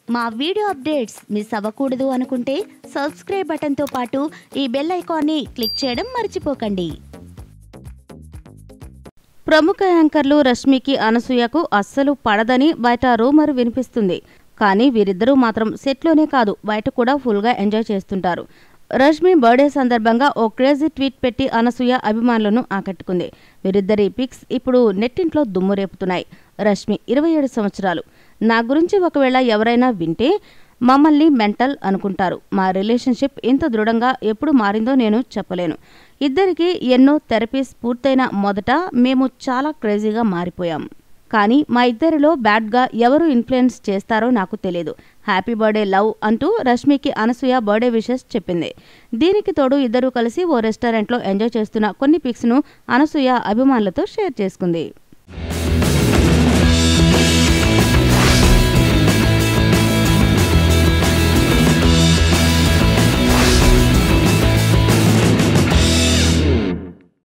మా video updates miss అవ్వకూడదు అనుకుంటే సబ్స్క్రైబ్ బటన్తో పాటు ఈ బెల్ ఐకాన్ని క్లిక్ చేయడం మర్చిపోకండి ప్రముఖ యాంకర్లు రష్మికి అనసూయకు అస్సలు పడదని బయట రూమర్ వినిపిస్తుంది కానీ వీరిద్దరూ మాత్రం సెట్లోనే కాదు బయట కూడా ఫుల్గా ఎంజాయ్ చేస్తుంటారు రష్మి బర్త్డే సందర్భంగా ఓ క్రేజీ ట్వీట్ పెట్టి అనసూయ అభిమానులను ఆకట్టుకుంది వీరిద్దరి పిక్స్ ఇప్పుడు నెట్టింట్లో దుమ్ము రేపుతున్నాయి రష్మి ఇరవై ఏడు సంవత్సరాలు నా గురించి ఒకవేళ ఎవరైనా వింటే మమ్మల్ని మెంటల్ అనుకుంటారు మా రిలేషన్షిప్ ఇంత దృఢంగా ఎప్పుడు మారిందో నేను చెప్పలేను ఇద్దరికి ఎన్నో థెరపీస్ పూర్తయిన మొదట మేము చాలా క్రేజీగా మారిపోయాం కానీ మా ఇద్దరిలో బ్యాడ్గా ఎవరు ఇన్ఫ్లుయెన్స్ చేస్తారో నాకు తెలియదు హ్యాపీ బర్త్డే లవ్ అంటూ రష్మికి అనసూయ బర్త్డే విషెస్ చెప్పింది దీనికి తోడు ఇద్దరూ కలిసి ఓ రెస్టారెంట్లో ఎంజాయ్ చేస్తున్న కొన్ని పిక్స్ను అనసూయ అభిమానులతో షేర్ చేసుకుంది